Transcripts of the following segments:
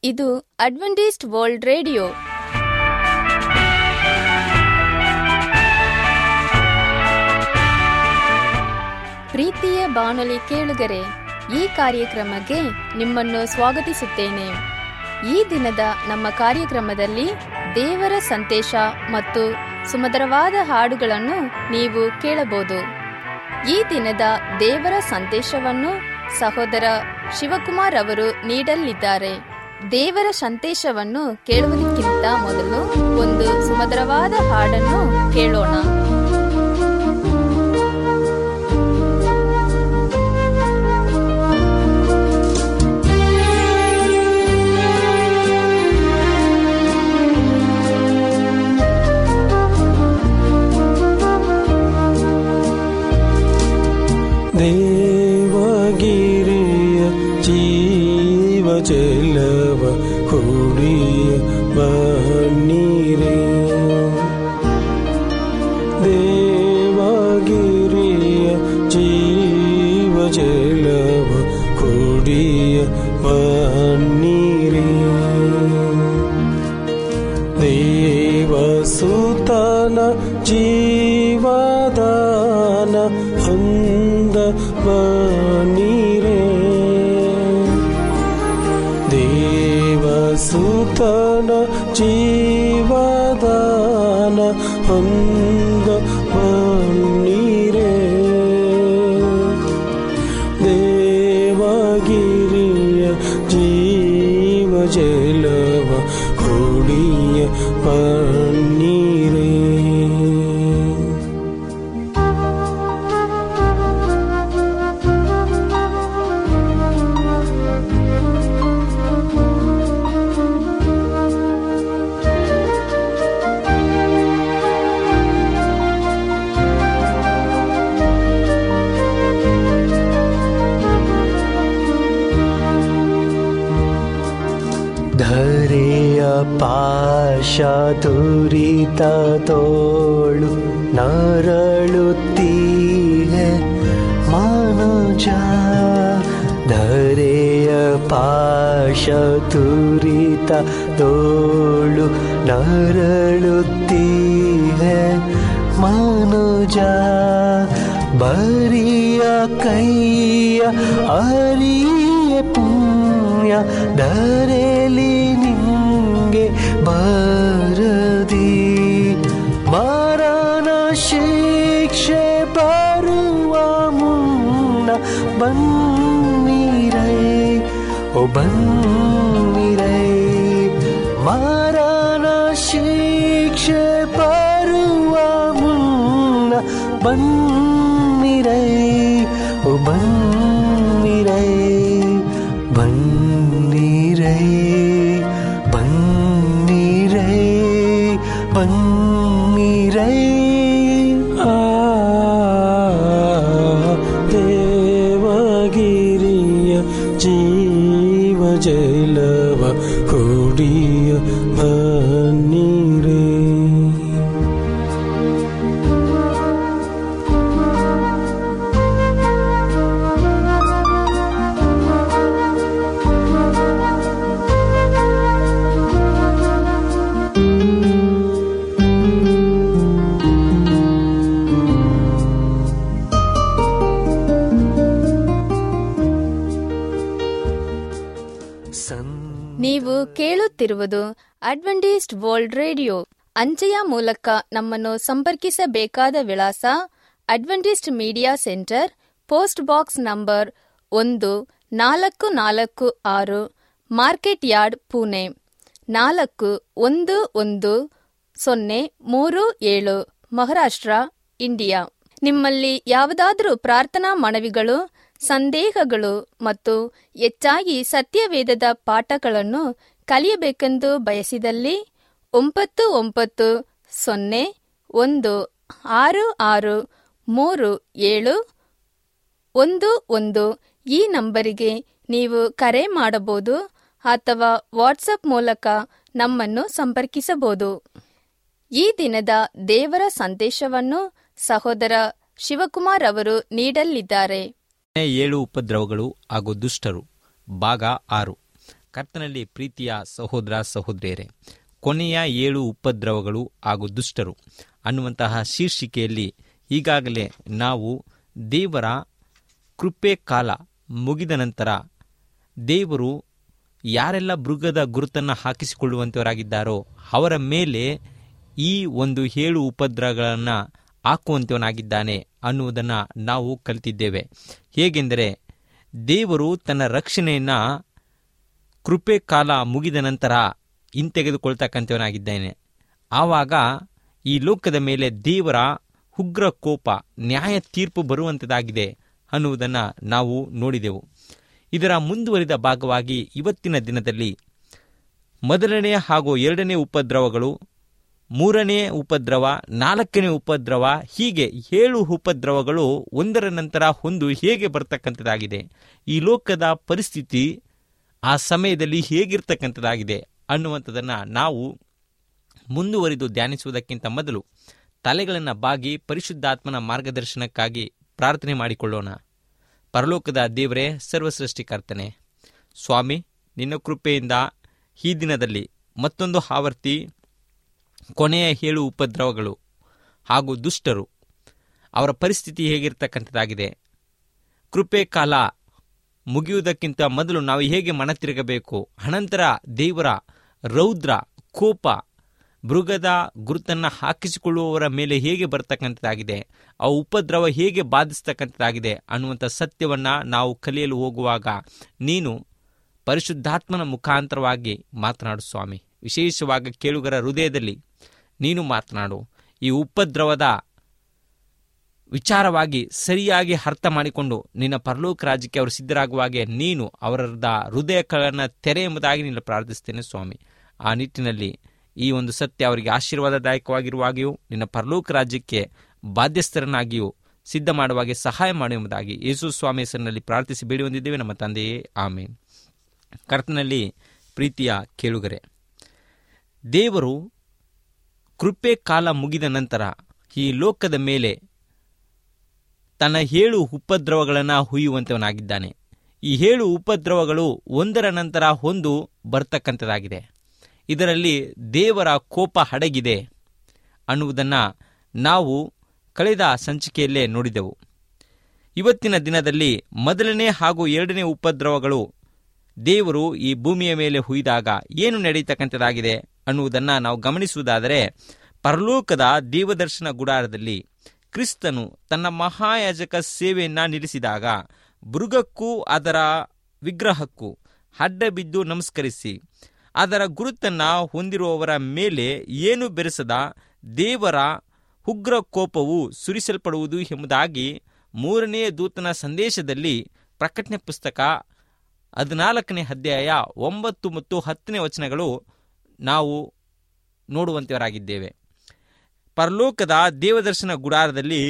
ಇದು Adventist world radio ಪ್ರೀತಿಯ ಬಾನುಲಿ ಕೇಳುಗರೆ ಈ ಕಾರ್ಯಕ್ರಮಕ್ಕೆ ನಿಮ್ಮನ್ನು ಸ್ವಾಗತಿಸುತ್ತೇನೆ ಈ ದಿನದ ನಮ್ಮ ಕಾರ್ಯಕ್ರಮದಲ್ಲಿ ದೇವರ ಸಂದೇಶ ಮತ್ತು ಸುಮಧುರವಾದ ಹಾಡುಗಳನ್ನು ನೀವು ಕೇಳಬಹುದು ಈ ದಿನದ ದೇವರ ಸಂದೇಶವನ್ನು ಸಹೋದರ ಶಿವಕುಮಾರ್ ಅವರು ನೀಡಲಿದ್ದಾರೆ ದೇವರ ಸಂದೇಶವನ್ನು ಕೇಳುವುದಕ್ಕಿಂತ ಮೊದಲು ಒಂದು ಸುಮಧುರವಾದ ಹಾಡನ್ನು ಕೇಳೋಣ ದೇವಗಿರಿಯ ಜೀವ ಚೆಲ್ಲವ ಕುಡಿಯ ಬನ್ನೀರೇ ದೇವಗಿರಿಯ ಜೀವ ಚೆಲ್ಲವ ಕುಡಿಯ ಬನ್ನೀರೇ ದೇವಸುತನ ಜೀವದಾನ ಹೊಂದ ಬನೀರೆ ದೇವಸುತನ ಜೀವದಾನ ಹೊಂದ ಬನ್ನೀರೆ ದೇವಗಿರಿಯ ಜೀವ ಜಲವ ಕುಡಿಯ ಪನ್ನೀರೇ ಧರೆಯ ಪಾಶ ದುರಿತ ತೋಳು ನರಳುತ್ತೀಗೆ ಮನುಜ ಧರೆಯ ಪಾಶ ತುರಿತ ತೋಳು ನರಳುತ್ತೀಗೆ ಮನುಜ ಬರಿಯ ಕೈಯ ಅರಿಯ ಪುಣ್ಯ ಧರೆಲಿ ನಿಂಗೆ ಬಾರದಿ ಮರಣ ಶಿಕ್ಷೆ ಬರುವ ಮುನ್ನ ಬನ್ನಿರೈ ಓ ಬನ್ನಿರೈ ಮರಣ ಶಿಕ್ಷೆ ಬರುವ ಮುನ್ನ ಬನ್ನಿರೈ ಓ ಬನ್ನಿರೈ ಬನ್ನಿರೈ ಬನ್ನಿರೈ ಬನ್ನಿರೈ ಆ ದೇವಗಿರಿಯ ಜೀವ ಜಲವ ಕುಡಿಯ ಬನ್ನಿರೇ ಸನ್ ನೀವು ಕೇಳುತ್ತಿರುವುದು ಅಡ್ವೆಂಟಿಸ್ಟ್ ವರ್ಲ್ಡ್ ರೇಡಿಯೋ ಅಂಚೆಯ ಮೂಲಕ ನಮ್ಮನ್ನು ಸಂಪರ್ಕಿಸಬೇಕಾದ ವಿಳಾಸ Adventist media centre post box number ಒಂದು ನಾಲ್ಕು ನಾಲ್ಕು ಆರು ಮಾರ್ಕೆಟ್ ಯಾರ್ಡ್ ಪುಣೆ ನಾಲ್ಕು ಒಂದು ಒಂದು ಸೊನ್ನೆ ಮೂರು ಏಳು ಮಹಾರಾಷ್ಟ್ರ ಇಂಡಿಯಾ ನಿಮ್ಮಲ್ಲಿ ಯಾವುದಾದರೂ ಪ್ರಾರ್ಥನಾ ಮನವಿಗಳು ಸಂದೇಹಗಳು ಮತ್ತು ಹೆಚ್ಚಾಗಿ ಸತ್ಯವೇದದ ಪಾಠಗಳನ್ನು ಕಲಿಯಬೇಕೆಂದು ಬಯಸಿದಲ್ಲಿ ಒಂಬತ್ತು ಒಂಬತ್ತು ಸೊನ್ನೆ ಒಂದು ಆರು ಆರು ಮೂರು ಏಳು ಒಂದು ಒಂದು ಈ ನಂಬರಿಗೆ ನೀವು ಕರೆ ಮಾಡಬಹುದು ಅಥವಾ ವಾಟ್ಸಪ್ ಮೂಲಕ ನಮ್ಮನ್ನು ಸಂಪರ್ಕಿಸಬಹುದು ಈ ದಿನದ ದೇವರ ಸಂದೇಶವನ್ನು ಸಹೋದರ ಶಿವಕುಮಾರ್ ಅವರು ನೀಡಲಿದ್ದಾರೆ ಏಳು ಉಪದ್ರವಗಳು ಹಾಗೂ ದುಷ್ಟರು ಭಾಗ ಆರು ಕರ್ತನಲ್ಲಿ ಪ್ರೀತಿಯ ಸಹೋದರ ಸಹೋದರಿಯರೇ ಕೊನೆಯ ಏಳು ಉಪದ್ರವಗಳು ಹಾಗೂ ದುಷ್ಟರು ಅನ್ನುವಂತಹ ಶೀರ್ಷಿಕೆಯಲ್ಲಿ ಈಗಾಗಲೇ ನಾವು ದೇವರ ಕೃಪೆ ಕಾಲ ಮುಗಿದ ನಂತರ ದೇವರು ಯಾರೆಲ್ಲ ಮೃಗದ ಗುರುತನ್ನು ಹಾಕಿಸಿಕೊಳ್ಳುವಂಥವರಾಗಿದ್ದಾರೋ ಅವರ ಮೇಲೆ ಈ ಒಂದು ಏಳು ಉಪದ್ರವಗಳನ್ನು ಹಾಕುವಂಥವನಾಗಿದ್ದಾನೆ ಅನ್ನುವುದನ್ನು ನಾವು ಕಲಿತಿದ್ದೇವೆ ಹೇಗೆಂದರೆ ದೇವರು ತನ್ನ ರಕ್ಷಣೆಯನ್ನು ಕೃಪೆ ಕಾಲ ಮುಗಿದ ನಂತರ ಹಿಂತೆಗೆದುಕೊಳ್ತಕ್ಕಂಥವನಾಗಿದ್ದಾನೆ ಆವಾಗ ಈ ಲೋಕದ ಮೇಲೆ ದೇವರ ಉಗ್ರ ಕೋಪ ನ್ಯಾಯ ತೀರ್ಪು ಬರುವಂಥದ್ದಾಗಿದೆ ಅನ್ನುವುದನ್ನು ನಾವು ನೋಡಿದೆವು ಇದರ ಮುಂದುವರಿದ ಭಾಗವಾಗಿ ಇವತ್ತಿನ ದಿನದಲ್ಲಿ ಮೊದಲನೇ ಹಾಗೂ ಎರಡನೇ ಉಪದ್ರವಗಳು ಮೂರನೇ ಉಪದ್ರವ ನಾಲ್ಕನೇ ಉಪದ್ರವ ಹೀಗೆ ಏಳು ಉಪದ್ರವಗಳು ಒಂದರ ನಂತರ ಒಂದು ಹೇಗೆ ಬರ್ತಕ್ಕಂಥದ್ದಾಗಿದೆ ಈ ಲೋಕದ ಪರಿಸ್ಥಿತಿ ಆ ಸಮಯದಲ್ಲಿ ಹೇಗಿರ್ತಕ್ಕಂಥದ್ದಾಗಿದೆ ಅನ್ನುವಂಥದ್ದನ್ನು ನಾವು ಮುಂದುವರಿದು ಧ್ಯಾನಿಸುವುದಕ್ಕಿಂತ ಮೊದಲು ತಲೆಗಳನ್ನು ಬಾಗಿ ಪರಿಶುದ್ಧಾತ್ಮನ ಮಾರ್ಗದರ್ಶನಕ್ಕಾಗಿ ಪ್ರಾರ್ಥನೆ ಮಾಡಿಕೊಳ್ಳೋಣ ಪರಲೋಕದ ದೇವರೇ ಸರ್ವಸೃಷ್ಟಿಕರ್ತನೆ ಸ್ವಾಮಿ ನಿನ್ನ ಕೃಪೆಯಿಂದ ಈ ದಿನದಲ್ಲಿ ಮತ್ತೊಂದು ಆವರ್ತಿ ಕೊನೆಯ ಏಳು ಉಪದ್ರವಗಳು ಹಾಗೂ ದುಷ್ಟರು ಅವರ ಪರಿಸ್ಥಿತಿ ಹೇಗಿರ್ತಕ್ಕಂಥದ್ದಾಗಿದೆ ಕೃಪೆ ಕಾಲ ಮುಗಿಯುವುದಕ್ಕಿಂತ ಮೊದಲು ನಾವು ಹೇಗೆ ಮನ ತಿರುಗಬೇಕು ಅನಂತರ ದೇವರ ರೌದ್ರ ಕೋಪ ಮೃಗದ ಗುರುತನ್ನು ಹಾಕಿಸಿಕೊಳ್ಳುವವರ ಮೇಲೆ ಹೇಗೆ ಬರ್ತಕ್ಕಂಥದ್ದಾಗಿದೆ ಆ ಉಪದ್ರವ ಹೇಗೆ ಬಾಧಿಸ್ತಕ್ಕಂಥದ್ದಾಗಿದೆ ಅನ್ನುವಂಥ ಸತ್ಯವನ್ನು ನಾವು ಕಲಿಯಲು ಹೋಗುವಾಗ ನೀನು ಪರಿಶುದ್ಧಾತ್ಮನ ಮುಖಾಂತರವಾಗಿ ಮಾತನಾಡು ಸ್ವಾಮಿ ವಿಶೇಷವಾಗಿ ಕೇಳುಗರ ಹೃದಯದಲ್ಲಿ ನೀನು ಮಾತನಾಡು ಈ ಉಪದ್ರವದ ವಿಚಾರವಾಗಿ ಸರಿಯಾಗಿ ಅರ್ಥ ಮಾಡಿಕೊಂಡು ನಿನ್ನ ಪರಲೋಕ ರಾಜ್ಯಕ್ಕೆ ಅವರು ಸಿದ್ಧರಾಗುವಾಗೆ ನೀನು ಅವರದ ಹೃದಯಗಳನ್ನು ತೆರೆ ಎಂಬುದಾಗಿ ನಿನ್ನ ಪ್ರಾರ್ಥಿಸ್ತೇನೆ ಸ್ವಾಮಿ ಆ ನಿಟ್ಟಿನಲ್ಲಿ ಈ ಒಂದು ಸತ್ಯ ಅವರಿಗೆ ಆಶೀರ್ವಾದದಾಯಕವಾಗಿರುವಾಗಿಯೂ ನಿನ್ನ ಪರಲೋಕ ರಾಜ್ಯಕ್ಕೆ ಬಾಧ್ಯಸ್ಥರನ್ನಾಗಿಯೂ ಸಿದ್ಧ ಮಾಡುವಾಗೆ ಸಹಾಯ ಮಾಡು ಎಂಬುದಾಗಿ ಯೇಸು ಸ್ವಾಮಿ ಹೆಸರಿನಲ್ಲಿ ಪ್ರಾರ್ಥಿಸಿ ಬೇಡಿ ಹೊಂದಿದ್ದೇವೆ ನಮ್ಮ ತಂದೆಯೇ ಆಮೇನ್ ಕರ್ತನಲ್ಲಿ ಪ್ರೀತಿಯ ಕೇಳುಗರೆ ದೇವರು ಕೃಪೆ ಕಾಲ ಮುಗಿದ ನಂತರ ಈ ಲೋಕದ ಮೇಲೆ ತನ್ನ ಏಳು ಉಪದ್ರವಗಳನ್ನು ಹುಯ್ಯುವಂತವನಾಗಿದ್ದಾನೆ ಈ ಏಳು ಉಪದ್ರವಗಳು ಒಂದರ ನಂತರ ಒಂದು ಬರ್ತಕ್ಕಂಥದ್ದಾಗಿದೆ ಇದರಲ್ಲಿ ದೇವರ ಕೋಪ ಅಡಗಿದೆ ಅನ್ನುವುದನ್ನು ನಾವು ಕಳೆದ ಸಂಚಿಕೆಯಲ್ಲೇ ನೋಡಿದೆವು ಇವತ್ತಿನ ದಿನದಲ್ಲಿ ಮೊದಲನೇ ಹಾಗೂ ಎರಡನೇ ಉಪದ್ರವಗಳು ದೇವರು ಈ ಭೂಮಿಯ ಮೇಲೆ ಹುಯ್ದಾಗ ಏನು ನಡೀತಕ್ಕಂಥದ್ದಾಗಿದೆ ಅನ್ನುವುದನ್ನು ನಾವು ಗಮನಿಸುವುದಾದರೆ ಪರಲೋಕದ ದೇವದರ್ಶನ ಗುಡಾರದಲ್ಲಿ ಕ್ರಿಸ್ತನು ತನ್ನ ಮಹಾಯಾಜಕ ಸೇವೆಯನ್ನು ನಿಲ್ಲಿಸಿದಾಗ ಮೃಗಕ್ಕೂ ಅದರ ವಿಗ್ರಹಕ್ಕೂ ಅಡ್ಡ ಬಿದ್ದು ನಮಸ್ಕರಿಸಿ ಅದರ ಗುರುತನ್ನು ಹೊಂದಿರುವವರ ಮೇಲೆ ಏನು ಬೆರೆಸದ ದೇವರ ಉಗ್ರ ಕೋಪವು ಸುರಿಸಲ್ಪಡುವುದು ಎಂಬುದಾಗಿ ಮೂರನೇ ದೂತನ ಸಂದೇಶದಲ್ಲಿ ಪ್ರಕಟಣೆ ಪುಸ್ತಕ ಹದಿನಾಲ್ಕನೇ ಅಧ್ಯಾಯ ಒಂಬತ್ತು ಮತ್ತು ಹತ್ತನೇ ವಚನಗಳು ನಾವು ನೋಡುವಂತವರಾಗಿದ್ದೇವೆ ಪರಲೋಕದ ದೇವದರ್ಶನ ಗುಡಾರದಲ್ಲಿ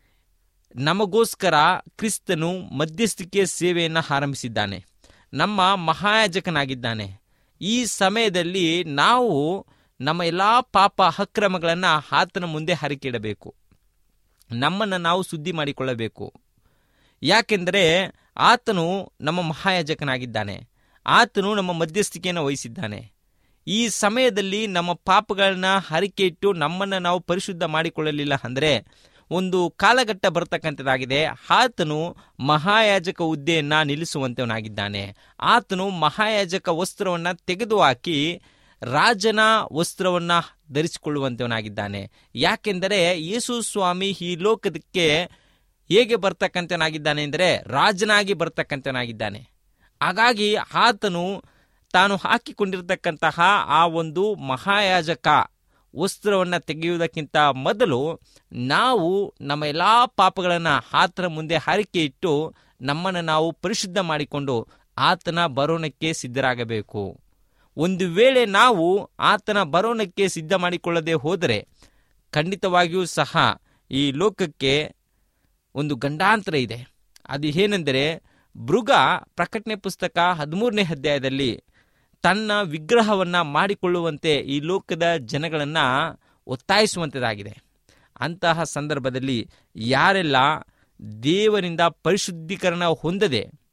ನಮಗೋಸ್ಕರ ಕ್ರಿಸ್ತನು ಮಧ್ಯಸ್ಥಿಕೆ ಸೇವೆಯನ್ನು ಆರಂಭಿಸಿದ್ದಾನೆ ನಮ್ಮ ಮಹಾಯಾಜಕನಾಗಿದ್ದಾನೆ ಈ ಸಮಯದಲ್ಲಿ ನಾವು ನಮ್ಮ ಎಲ್ಲ ಪಾಪ ಅಕ್ರಮಗಳನ್ನು ಆತನ ಮುಂದೆ ಹರಿಕಿಡಬೇಕು ನಮ್ಮನ್ನು ನಾವು ಸುದ್ದಿ ಮಾಡಿಕೊಳ್ಳಬೇಕು ಯಾಕೆಂದರೆ ಆತನು ನಮ್ಮ ಮಹಾಯಾಜಕನಾಗಿದ್ದಾನೆ ಆತನು ನಮ್ಮ ಮಧ್ಯಸ್ಥಿಕೆಯನ್ನು ವಹಿಸಿದ್ದಾನೆ ಈ ಸಮಯದಲ್ಲಿ ನಮ್ಮ ಪಾಪಗಳನ್ನ ಹರಿಕೆ ಇಟ್ಟು ನಮ್ಮನ್ನು ನಾವು ಪರಿಶುದ್ಧ ಮಾಡಿಕೊಳ್ಳಲಿಲ್ಲ ಅಂದರೆ ಒಂದು ಕಾಲಘಟ್ಟ ಬರ್ತಕ್ಕಂಥದ್ದಾಗಿದೆ ಆತನು ಮಹಾಯಾಜಕ ಹುದ್ದೆಯನ್ನು ನಿಲ್ಲಿಸುವಂತವನಾಗಿದ್ದಾನೆ ಆತನು ಮಹಾಯಾಜಕ ವಸ್ತ್ರವನ್ನು ತೆಗೆದುಹಾಕಿ ರಾಜನ ವಸ್ತ್ರವನ್ನು ಧರಿಸಿಕೊಳ್ಳುವಂತವನಾಗಿದ್ದಾನೆ ಯಾಕೆಂದರೆ ಯೇಸು ಸ್ವಾಮಿ ಈ ಲೋಕದಕ್ಕೆ ಹೇಗೆ ಬರ್ತಕ್ಕಂಥವನಾಗಿದ್ದಾನೆ ಅಂದರೆ ರಾಜನಾಗಿ ಬರ್ತಕ್ಕಂಥವನಾಗಿದ್ದಾನೆ ಹಾಗಾಗಿ ಆತನು ತಾನು ಹಾಕಿಕೊಂಡಿರ್ತಕ್ಕಂತಹ ಆ ಒಂದು ಮಹಾಯಾಜಕ ವಸ್ತ್ರವನ್ನು ತೆಗೆಯುವುದಕ್ಕಿಂತ ಮೊದಲು ನಾವು ನಮ್ಮ ಎಲ್ಲ ಪಾಪಗಳನ್ನು ಆತನ ಮುಂದೆ ಹಾರಿಕೆ ಇಟ್ಟು ನಮ್ಮನ್ನು ನಾವು ಪರಿಶುದ್ಧ ಮಾಡಿಕೊಂಡು ಆತನ ಬರೋಣಕ್ಕೆ ಸಿದ್ಧರಾಗಬೇಕು ಒಂದು ವೇಳೆ ನಾವು ಆತನ ಬರೋಣಕ್ಕೆ ಸಿದ್ಧ ಮಾಡಿಕೊಳ್ಳದೆ ಹೋದರೆ ಖಂಡಿತವಾಗಿಯೂ ಸಹ ಈ ಲೋಕಕ್ಕೆ ಒಂದು ಗಂಡಾಂತರ ಇದೆ ಅದು ಏನೆಂದರೆ ಮೃಗ ಪ್ರಕಟಣೆ ಪುಸ್ತಕ ಹದಿಮೂರನೇ ಅಧ್ಯಾಯದಲ್ಲಿ ತನ್ನ ವಿಗ್ರಹವನ್ನು ಮಾಡಿಕೊಳ್ಳುವಂತೆ ಈ ಲೋಕದ ಜನಗಳನ್ನು ಒತ್ತಾಯಿಸುವಂಥದ್ದಾಗಿದೆ ಅಂತಹ ಸಂದರ್ಭದಲ್ಲಿ ಯಾರೆಲ್ಲ ದೇವರಿಂದ ಪರಿಶುದ್ಧೀಕರಣ ಹೊಂದದೆ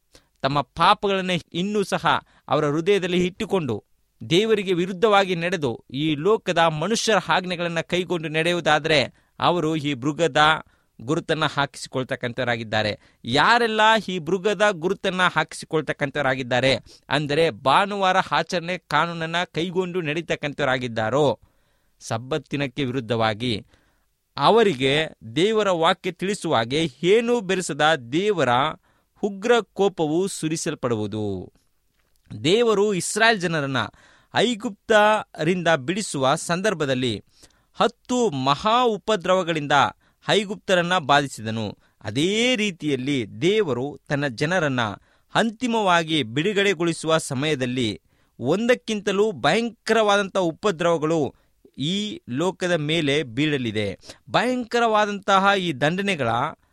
ತಮ್ಮ ಪಾಪಗಳನ್ನು ಇನ್ನೂ ಸಹ ಅವರ ಹೃದಯದಲ್ಲಿ ಇಟ್ಟುಕೊಂಡು ದೇವರಿಗೆ ವಿರುದ್ಧವಾಗಿ ನಡೆದು ಈ ಲೋಕದ ಮನುಷ್ಯರ ಆಜ್ಞೆಗಳನ್ನು ಕೈಗೊಂಡು ನಡೆಯುವುದಾದರೆ ಅವರು ಈ ಮೃಗದ ಗುರುತನ್ನ ಹಾಕಿಸಿಕೊಳ್ತಕ್ಕಂಥವರಾಗಿದ್ದಾರೆ ಯಾರೆಲ್ಲ ಈ ಮೃಗದ ಗುರುತನ್ನ ಹಾಕಿಸಿಕೊಳ್ತಕ್ಕಂಥವರಾಗಿದ್ದಾರೆ ಅಂದರೆ ಭಾನುವಾರ ಆಚರಣೆ ಕಾನೂನನ್ನ ಕೈಗೊಂಡು ನಡೀತಕ್ಕಂಥವರಾಗಿದ್ದಾರೋ ಸಬ್ಬತ್ತಿನಕ್ಕೆ ವಿರುದ್ಧವಾಗಿ ಅವರಿಗೆ ದೇವರ ವಾಕ್ಯ ತಿಳಿಸುವ ಹಾಗೆ ಏನೂ ಬೆರೆಸದ ದೇವರ ಉಗ್ರ ಕೋಪವು ಸುರಿಸಲ್ಪಡುವುದು ದೇವರು ಇಸ್ರಾಯೇಲ್ ಜನರನ್ನ ಐಗುಪ್ತರಿಂದ ಬಿಡಿಸುವ ಸಂದರ್ಭದಲ್ಲಿ ಹತ್ತು ಮಹಾ ಉಪದ್ರವಗಳಿಂದ ಐಗುಪ್ತರನ್ನ ಬಾಧಿಸಿದನು ಅದೇ ರೀತಿಯಲ್ಲಿ ದೇವರು ತನ್ನ ಜನರನ್ನ ಅಂತಿಮವಾಗಿ ಬಿಡುಗಡೆಗೊಳಿಸುವ ಸಮಯದಲ್ಲಿ ಒಂದಕ್ಕಿಂತಲೂ ಭಯಂಕರವಾದಂಥ ಉಪದ್ರವಗಳು ಈ ಲೋಕದ ಮೇಲೆ ಬೀಳಲಿದೆ ಭಯಂಕರವಾದಂತಹ ಈ ದಂಡನೆಗಳ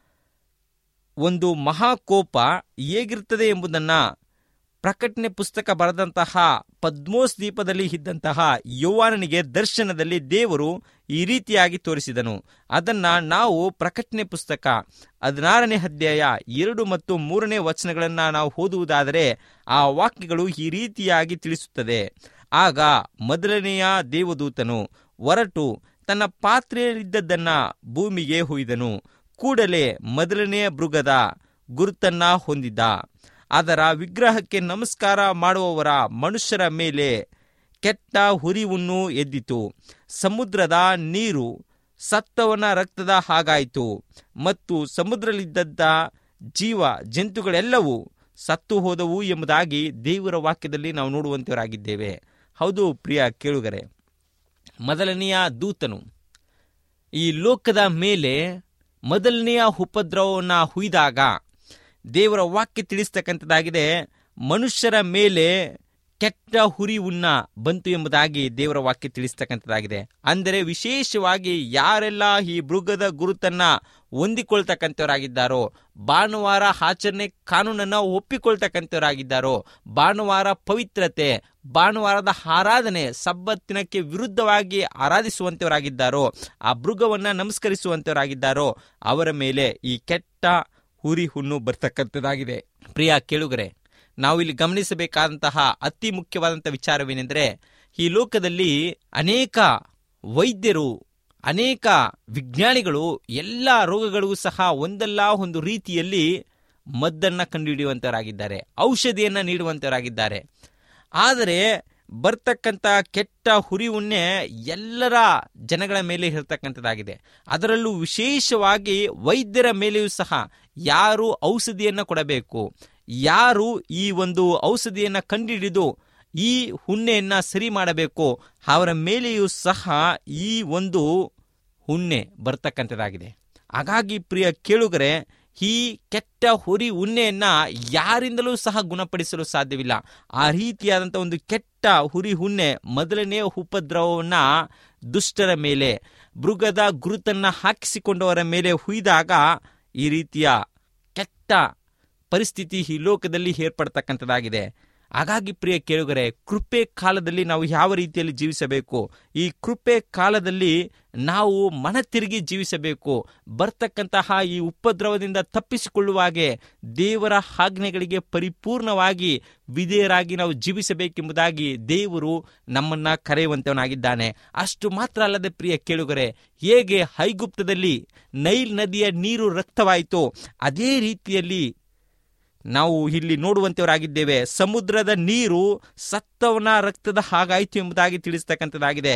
ಒಂದು ಮಹಾಕೋಪ ಹೇಗಿರ್ತದೆ ಎಂಬುದನ್ನು ಪ್ರಕಟಣೆ ಪುಸ್ತಕ ಬರೆದಂತಹ ಪದ್ಮೋಸ್ ದ್ವೀಪದಲ್ಲಿ ಇದ್ದಂತಹ ಯೌವಾನನಿಗೆ ದರ್ಶನದಲ್ಲಿ ದೇವರು ಈ ರೀತಿಯಾಗಿ ತೋರಿಸಿದನು ಅದನ್ನ ನಾವು ಪ್ರಕಟಣೆ ಪುಸ್ತಕ ಹದಿನಾರನೇ ಅಧ್ಯಾಯ ಎರಡು ಮತ್ತು ಮೂರನೇ ವಚನಗಳನ್ನು ನಾವು ಓದುವುದಾದರೆ ಆ ವಾಕ್ಯಗಳು ಈ ರೀತಿಯಾಗಿ ತಿಳಿಸುತ್ತದೆ ಆಗ ಮೊದಲನೆಯ ದೇವದೂತನು ಹೊರಟು ತನ್ನ ಪಾತ್ರೆಯಲ್ಲಿದ್ದದ್ದನ್ನ ಭೂಮಿಗೆ ಹುಯ್ದನು ಕೂಡಲೇ ಮೊದಲನೆಯ ಮೃಗದ ಗುರುತನ್ನ ಹೊಂದಿದ್ದ ಅದರ ವಿಗ್ರಹಕ್ಕೆ ನಮಸ್ಕಾರ ಮಾಡುವವರ ಮನುಷ್ಯರ ಮೇಲೆ ಕೆಟ್ಟ ಹುರಿವನ್ನು ಎದ್ದಿತು ಸಮುದ್ರದ ನೀರು ಸತ್ತವನ ರಕ್ತದ ಹಾಗಾಯಿತು ಮತ್ತು ಸಮುದ್ರದಲ್ಲಿದ್ದ ಜೀವ ಜಂತುಗಳೆಲ್ಲವೂ ಸತ್ತು ಹೋದವು ಎಂಬುದಾಗಿ ದೇವರ ವಾಕ್ಯದಲ್ಲಿ ನಾವು ನೋಡುವಂತವರಾಗಿದ್ದೇವೆ ಹೌದು ಪ್ರಿಯ ಕೇಳುಗರೆ ಮೊದಲನೆಯ ದೂತನು ಈ ಲೋಕದ ಮೇಲೆ ಮೊದಲನೆಯ ಉಪದ್ರವವನ್ನು ಹುಯ್ದಾಗ ದೇವರ ವಾಕ್ಯ ತಿಳಿಸ್ತಕ್ಕಂಥದ್ದಾಗಿದೆ ಮನುಷ್ಯರ ಮೇಲೆ ಕೆಟ್ಟ ಹುರಿ ಉನ್ನ ಬಂತು ಎಂಬುದಾಗಿ ದೇವರ ವಾಕ್ಯ ತಿಳಿಸ್ತಕ್ಕಂಥದ್ದಾಗಿದೆ ಅಂದರೆ ವಿಶೇಷವಾಗಿ ಯಾರೆಲ್ಲ ಈ ಮೃಗದ ಗುರುತನ್ನ ಹೊಂದಿಕೊಳ್ತಕ್ಕಂಥವರಾಗಿದ್ದಾರೋ ಭಾನುವಾರ ಆಚರಣೆ ಕಾನೂನನ್ನ ಒಪ್ಪಿಕೊಳ್ತಕ್ಕಂಥವರಾಗಿದ್ದಾರೋ ಭಾನುವಾರ ಪವಿತ್ರತೆ ಭಾನುವಾರದ ಆರಾಧನೆ ಸಬ್ಬತ್ತಿನಕ್ಕೆ ವಿರುದ್ಧವಾಗಿ ಆರಾಧಿಸುವಂತವರಾಗಿದ್ದಾರೋ ಆ ಮೃಗವನ್ನ ನಮಸ್ಕರಿಸುವಂತವರಾಗಿದ್ದಾರೋ ಅವರ ಮೇಲೆ ಈ ಕೆಟ್ಟ ಹುರಿ ಹುಣ್ಣು ಬರ್ತಕ್ಕಂಥದ್ದಾಗಿದೆ ಪ್ರಿಯ ಕೇಳುಗರೆ ನಾವು ಇಲ್ಲಿ ಗಮನಿಸಬೇಕಾದಂತಹ ಅತಿ ಮುಖ್ಯವಾದಂಥ ವಿಚಾರವೇನೆಂದರೆ ಈ ಲೋಕದಲ್ಲಿ ಅನೇಕ ವೈದ್ಯರು ಅನೇಕ ವಿಜ್ಞಾನಿಗಳು ಎಲ್ಲ ರೋಗಗಳಿಗೂ ಸಹ ಒಂದಲ್ಲ ಒಂದು ರೀತಿಯಲ್ಲಿ ಮದ್ದನ್ನು ಕಂಡುಹಿಡಿಯುವಂತವರಾಗಿದ್ದಾರೆ ಔಷಧಿಯನ್ನು ನೀಡುವಂತವರಾಗಿದ್ದಾರೆ ಆದರೆ ಬರ್ತಕ್ಕಂಥ ಕೆಟ್ಟ ಹುರಿ ಉಣ್ಣೆ ಎಲ್ಲರ ಜನಗಳ ಮೇಲೆ ಇರತಕ್ಕಂಥದ್ದಾಗಿದೆ ಅದರಲ್ಲೂ ವಿಶೇಷವಾಗಿ ವೈದ್ಯರ ಮೇಲೆಯೂ ಸಹ ಯಾರು ಔಷಧಿಯನ್ನು ಕೊಡಬೇಕು ಯಾರು ಈ ಒಂದು ಔಷಧಿಯನ್ನು ಕಂಡುಹಿಡಿದು ಈ ಹುಣ್ಣೆಯನ್ನು ಸರಿ ಮಾಡಬೇಕು ಅವರ ಮೇಲೆಯೂ ಸಹ ಈ ಒಂದು ಹುಣ್ಣೆ ಬರ್ತಕ್ಕಂಥದ್ದಾಗಿದೆ ಹಾಗಾಗಿ ಪ್ರಿಯ ಕೇಳುಗರೆ ಈ ಕೆಟ್ಟ ಹುರಿ ಉಣ್ಣೆಯನ್ನ ಯಾರಿಂದಲೂ ಸಹ ಗುಣಪಡಿಸಲು ಸಾಧ್ಯವಿಲ್ಲ ಆ ರೀತಿಯಾದಂಥ ಒಂದು ಕೆಟ್ಟ ಹುರಿ ಹುಣ್ಣೆ ಮೊದಲನೇ ಉಪದ್ರವವನ್ನ ದುಷ್ಟರ ಮೇಲೆ ಮೃಗದ ಗುರುತನ್ನ ಹಾಕಿಸಿಕೊಂಡವರ ಮೇಲೆ ಹುಯ್ದಾಗ ಈ ರೀತಿಯ ಕೆಟ್ಟ ಪರಿಸ್ಥಿತಿ ಈ ಲೋಕದಲ್ಲಿ ಏರ್ಪಡ್ತಕ್ಕಂಥದ್ದಾಗಿದೆ ಹಾಗಾಗಿ ಪ್ರಿಯ ಕೇಳುಗರೆ ಕೃಪೆ ಕಾಲದಲ್ಲಿ ನಾವು ಯಾವ ರೀತಿಯಲ್ಲಿ ಜೀವಿಸಬೇಕು ಈ ಕೃಪೆ ಕಾಲದಲ್ಲಿ ನಾವು ಮನ ತಿರುಗಿ ಜೀವಿಸಬೇಕು ಬರ್ತಕ್ಕಂತಹ ಈ ಉಪದ್ರವದಿಂದ ತಪ್ಪಿಸಿಕೊಳ್ಳುವ ಹಾಗೆ ದೇವರ ಆಜ್ಞೆಗಳಿಗೆ ಪರಿಪೂರ್ಣವಾಗಿ ವಿಧೇಯರಾಗಿ ನಾವು ಜೀವಿಸಬೇಕೆಂಬುದಾಗಿ ದೇವರು ನಮ್ಮನ್ನ ಕರೆಯುವಂತವನಾಗಿದ್ದಾನೆ ಅಷ್ಟು ಮಾತ್ರ ಅಲ್ಲದೆ ಪ್ರಿಯ ಕೇಳುಗರೆ ಹೇಗೆ ಹೈಗುಪ್ತದಲ್ಲಿ ನೈಲ್ ನದಿಯ ನೀರು ರಕ್ತವಾಯಿತು ಅದೇ ರೀತಿಯಲ್ಲಿ ನಾವು ಇಲ್ಲಿ ನೋಡುವಂತವರಾಗಿದ್ದೇವೆ ಸಮುದ್ರದ ನೀರು ಸತ್ತವನ ರಕ್ತದ ಹಾಗಾಯಿತು ಎಂಬುದಾಗಿ ತಿಳಿಸ್ತಕ್ಕಂಥದ್ದಾಗಿದೆ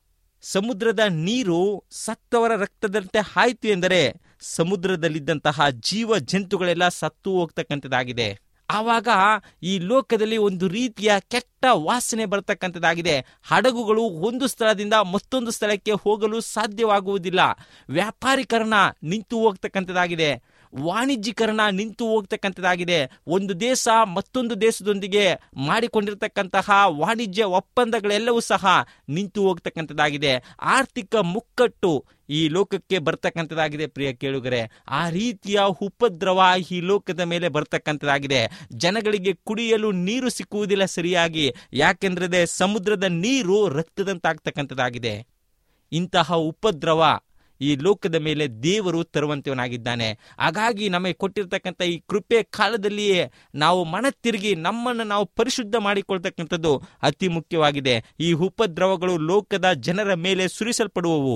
ಸಮುದ್ರದ ನೀರು ಸತ್ತವರ ರಕ್ತದಂತೆ ಆಯಿತು ಎಂದರೆ ಸಮುದ್ರದಲ್ಲಿದ್ದಂತಹ ಜೀವ ಜಂತುಗಳೆಲ್ಲ ಸತ್ತು ಹೋಗ್ತಕ್ಕಂಥದ್ದಾಗಿದೆ ಆವಾಗ ಈ ಲೋಕದಲ್ಲಿ ಒಂದು ರೀತಿಯ ಕೆಟ್ಟ ವಾಸನೆ ಬರ್ತಕ್ಕಂಥದ್ದಾಗಿದೆ ಹಡಗುಗಳು ಒಂದು ಸ್ಥಳದಿಂದ ಮತ್ತೊಂದು ಸ್ಥಳಕ್ಕೆ ಹೋಗಲು ಸಾಧ್ಯವಾಗುವುದಿಲ್ಲ ವ್ಯಾಪಾರೀಕರಣ ನಿಂತು ಹೋಗ್ತಕ್ಕಂಥದ್ದಾಗಿದೆ ವಾಣಿಜ್ಯೀಕರಣ ನಿಂತು ಹೋಗ್ತಕ್ಕಂಥದ್ದಾಗಿದೆ ಒಂದು ದೇಶ ಮತ್ತೊಂದು ದೇಶದೊಂದಿಗೆ ಮಾಡಿಕೊಂಡಿರ್ತಕ್ಕಂತಹ ವಾಣಿಜ್ಯ ಒಪ್ಪಂದಗಳೆಲ್ಲವೂ ಸಹ ನಿಂತು ಹೋಗ್ತಕ್ಕಂಥದ್ದಾಗಿದೆ ಆರ್ಥಿಕ ಮುಕ್ಕಟ್ಟು ಈ ಲೋಕಕ್ಕೆ ಬರ್ತಕ್ಕಂಥದ್ದಾಗಿದೆ ಪ್ರಿಯ ಕೇಳುಗರೆ ಆ ರೀತಿಯ ಉಪದ್ರವ ಈ ಲೋಕದ ಮೇಲೆ ಬರ್ತಕ್ಕಂಥದ್ದಾಗಿದೆ ಜನಗಳಿಗೆ ಕುಡಿಯಲು ನೀರು ಸಿಕ್ಕುವುದಿಲ್ಲ ಸರಿಯಾಗಿ ಯಾಕೆಂದ್ರೆ ಸಮುದ್ರದ ನೀರು ರಕ್ತದಂತಾಗ್ತಕ್ಕಂಥದ್ದಾಗಿದೆ ಇಂತಹ ಉಪದ್ರವ ಈ ಲೋಕದ ಮೇಲೆ ದೇವರು ತರುವಂತವನಾಗಿದ್ದಾನೆ ಹಾಗಾಗಿ ನಮಗೆ ಕೊಟ್ಟಿರ್ತಕ್ಕಂಥ ಈ ಕೃಪೆ ಕಾಲದಲ್ಲಿಯೇ ನಾವು ಮನ ತಿರುಗಿ ನಮ್ಮನ್ನು ನಾವು ಪರಿಶುದ್ಧ ಮಾಡಿಕೊಳ್ತಕ್ಕಂಥದ್ದು ಅತಿ ಮುಖ್ಯವಾಗಿದೆ ಈ ಉಪದ್ರವಗಳು ಲೋಕದ ಜನರ ಮೇಲೆ ಸುರಿಸಲ್ಪಡುವವು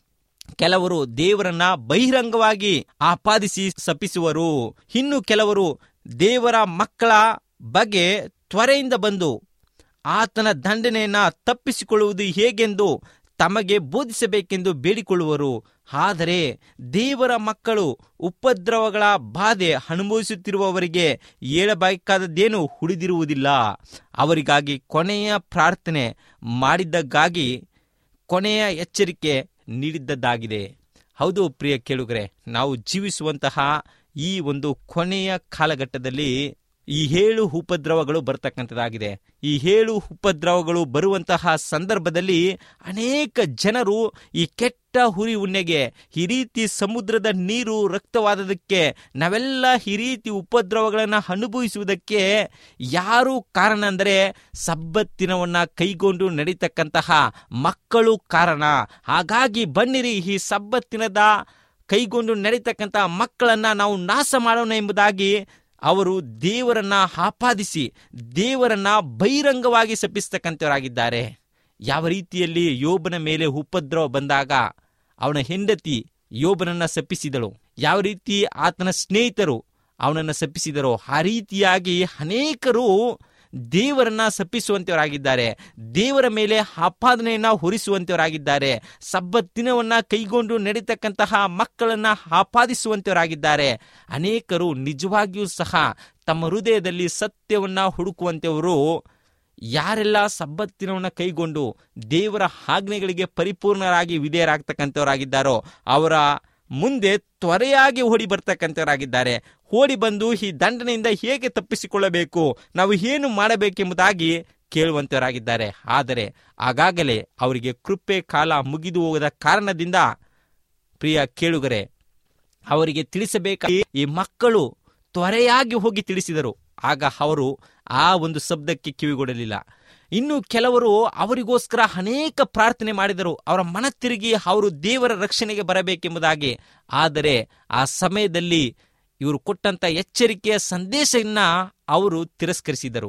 ಕೆಲವರು ದೇವರನ್ನ ಬಹಿರಂಗವಾಗಿ ಆಪಾದಿಸಿ ಸಪಿಸುವರು ಇನ್ನು ಕೆಲವರು ದೇವರ ಮಕ್ಕಳ ಬಗ್ಗೆ ತ್ವರೆಯಿಂದ ಬಂದು ಆತನ ದಂಡನೆಯನ್ನ ತಪ್ಪಿಸಿಕೊಳ್ಳುವುದು ಹೇಗೆಂದು ತಮಗೆ ಬೋಧಿಸಬೇಕೆಂದು ಬೇಡಿಕೊಳ್ಳುವರು ಆದರೆ ದೇವರ ಮಕ್ಕಳು ಉಪದ್ರವಗಳ ಬಾಧೆ ಅನುಭವಿಸುತ್ತಿರುವವರಿಗೆ ಹೇಳಬೇಕಾದದ್ದೇನು ಉಳಿದಿರುವುದಿಲ್ಲ ಅವರಿಗಾಗಿ ಕೊನೆಯ ಪ್ರಾರ್ಥನೆ ಮಾಡಿದ್ದಕ್ಕಾಗಿ ಕೊನೆಯ ಎಚ್ಚರಿಕೆ ನೀಡಿದ್ದದ್ದಾಗಿದೆ ಹೌದು ಪ್ರಿಯ ಕೇಳುಗರೆ ನಾವು ಜೀವಿಸುವಂತಹ ಈ ಒಂದು ಕೊನೆಯ ಕಾಲಘಟ್ಟದಲ್ಲಿ ಈ ಏಳು ಉಪದ್ರವಗಳು ಬರ್ತಕ್ಕಂಥದ್ದಾಗಿದೆ ಈ ಏಳು ಉಪದ್ರವಗಳು ಬರುವಂತಹ ಸಂದರ್ಭದಲ್ಲಿ ಅನೇಕ ಜನರು ಈ ಕೆಟ್ಟ ಹುರಿ ಉಣ್ಣೆಗೆ ಈ ರೀತಿ ಸಮುದ್ರದ ನೀರು ರಕ್ತವಾದದಕ್ಕೆ ನಾವೆಲ್ಲ ಈ ರೀತಿ ಉಪದ್ರವಗಳನ್ನು ಅನುಭವಿಸುವುದಕ್ಕೆ ಯಾರು ಕಾರಣ ಅಂದರೆ ಸಬ್ಬತ್ತಿನವನ್ನ ಕೈಗೊಂಡು ನಡೀತಕ್ಕಂತಹ ಮಕ್ಕಳು ಕಾರಣ ಹಾಗಾಗಿ ಬನ್ನಿರಿ ಈ ಸಬ್ಬತ್ತಿನದ ಕೈಗೊಂಡು ನಡೀತಕ್ಕಂತಹ ಮಕ್ಕಳನ್ನ ನಾವು ನಾಶ ಮಾಡೋಣ ಎಂಬುದಾಗಿ ಅವರು ದೇವರನ್ನ ಆಪಾದಿಸಿ ದೇವರನ್ನ ಬಹಿರಂಗವಾಗಿ ಶಪಿಸ್ತಕ್ಕಂಥವರಾಗಿದ್ದಾರೆ ಯಾವ ರೀತಿಯಲ್ಲಿ ಯೋಬನ ಮೇಲೆ ಉಪದ್ರವ ಬಂದಾಗ ಅವನ ಹೆಂಡತಿ ಯೋಬನನ್ನ ಶಪಿಸಿದಳು ಯಾವ ರೀತಿ ಆತನ ಸ್ನೇಹಿತರು ಅವನನ್ನು ಶಪಿಸಿದರೋ ಆ ರೀತಿಯಾಗಿ ಅನೇಕರು ದೇವರನ್ನ ಶಪಿಸುವಂತವರಾಗಿದ್ದಾರೆ ದೇವರ ಮೇಲೆ ಆಪಾದನೆಯನ್ನ ಹೊರಿಸುವಂತವರಾಗಿದ್ದಾರೆ ಸಬ್ಬತ್ತಿನವನ್ನ ಕೈಗೊಂಡು ನಡೀತಕ್ಕಂತಹ ಮಕ್ಕಳನ್ನ ಆಪಾದಿಸುವಂತವರಾಗಿದ್ದಾರೆ ಅನೇಕರು ನಿಜವಾಗಿಯೂ ಸಹ ತಮ್ಮ ಹೃದಯದಲ್ಲಿ ಸತ್ಯವನ್ನ ಹುಡುಕುವಂತವರು ಯಾರೆಲ್ಲ ಸಬ್ಬತ್ತಿನವನ್ನ ಕೈಗೊಂಡು ದೇವರ ಆಜ್ಞೆಗಳಿಗೆ ಪರಿಪೂರ್ಣರಾಗಿ ವಿಧೇಯರಾಗ್ತಕ್ಕಂಥವರಾಗಿದ್ದಾರೋ ಅವರ ಮುಂದೆ ತ್ವರೆಯಾಗಿ ಓಡಿ ಬರ್ತಕ್ಕಂಥವರಾಗಿದ್ದಾರೆ ಓಡಿ ಬಂದು ಈ ದಂಡನೆಯಿಂದ ಹೇಗೆ ತಪ್ಪಿಸಿಕೊಳ್ಳಬೇಕು ನಾವು ಏನು ಮಾಡಬೇಕೆಂಬುದಾಗಿ ಕೇಳುವಂತವರಾಗಿದ್ದಾರೆ ಆದರೆ ಆಗಾಗಲೇ ಅವರಿಗೆ ಕೃಪೆ ಕಾಲ ಮುಗಿದು ಹೋಗದ ಕಾರಣದಿಂದ ಪ್ರಿಯ ಕೇಳುಗರೆ ಅವರಿಗೆ ತಿಳಿಸಬೇಕಾಗಿ ಈ ಮಕ್ಕಳು ತ್ವರೆಯಾಗಿ ಹೋಗಿ ತಿಳಿಸಿದರು ಆಗ ಅವರು ಆ ಒಂದು ಶಬ್ದಕ್ಕೆ ಕಿವಿಗೊಡಲಿಲ್ಲ ಇನ್ನು ಕೆಲವರು ಅವರಿಗೋಸ್ಕರ ಅನೇಕ ಪ್ರಾರ್ಥನೆ ಮಾಡಿದರು ಅವರ ಮನ ತಿರುಗಿ ಅವರು ದೇವರ ರಕ್ಷಣೆಗೆ ಬರಬೇಕೆಂಬುದಾಗಿ ಆದರೆ ಆ ಸಮಯದಲ್ಲಿ ಇವರು ಕೊಟ್ಟಂತ ಎಚ್ಚರಿಕೆಯ ಸಂದೇಶವನ್ನ ಅವರು ತಿರಸ್ಕರಿಸಿದರು